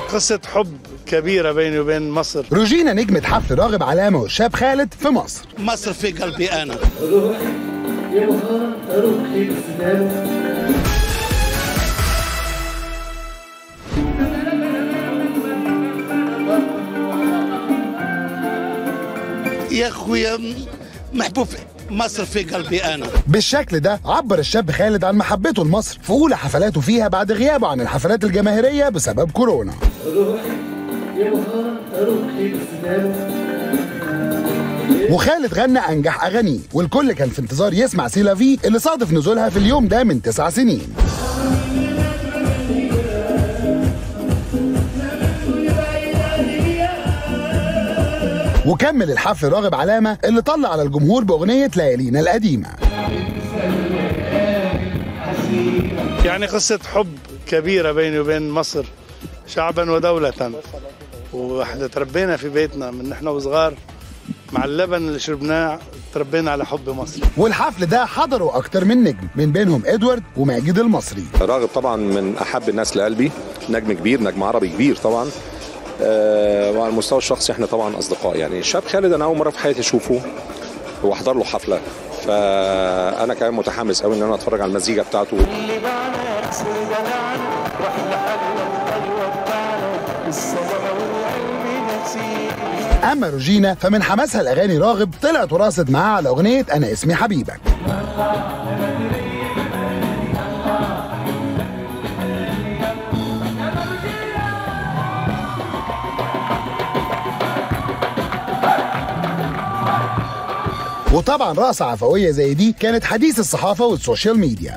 قصة حب كبيرة بيني وبين مصر روجينا نجمة حفل راغب علامة والشاب خالد في مصر مصر في قلبي أنا يا بهار أروح للسلام يا أخويا محبوب مصر في قلبي أنا بالشكل ده عبر الشاب خالد عن محبته لمصر في أولى حفلاته فيها بعد غيابه عن الحفلات الجماهيرية بسبب كورونا أروح يا بهار أروح للسلام وخالد غنى أنجح أغانيه والكل كان في انتظار يسمع سيلا في اللي صادف نزولها في اليوم ده من تسع سنين وكمل الحفل راغب علامة اللي طلع على الجمهور بأغنية ليالينا القديمة يعني قصة حب كبيرة بيني وبين مصر شعبا ودولة واحنا تربينا في بيتنا من نحن وصغار مع اللبن اللي شربناه تربينا على حب مصر والحفل ده حضروا أكتر من نجم من بينهم إدوارد وماجد المصري راغب طبعا من احب الناس لقلبي نجم كبير نجم عربي كبير طبعا آه، وعلى المستوى الشخصي احنا طبعا اصدقاء يعني الشاب خالد انا اول مره في حياتي اشوفه واحضر له حفله فانا كمان متحمس قوي ان انا اتفرج على المزيكا بتاعته أما روجينا فمن حماسها الأغاني راغب طلعت وراست معاه على أغنية أنا اسمي حبيبك وطبعا رقصة عفوية زي دي كانت حديث الصحافة والسوشيال ميديا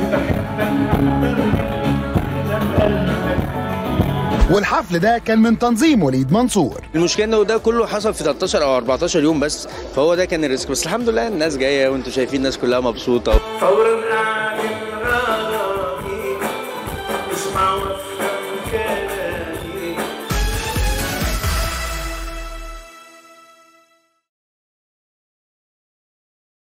والحفل ده كان من تنظيم وليد منصور المشكله انه ده كله حصل في 13 او 14 يوم بس فهو ده كان الريسك بس الحمد لله الناس جايه وانتم شايفين الناس كلها مبسوطه فورا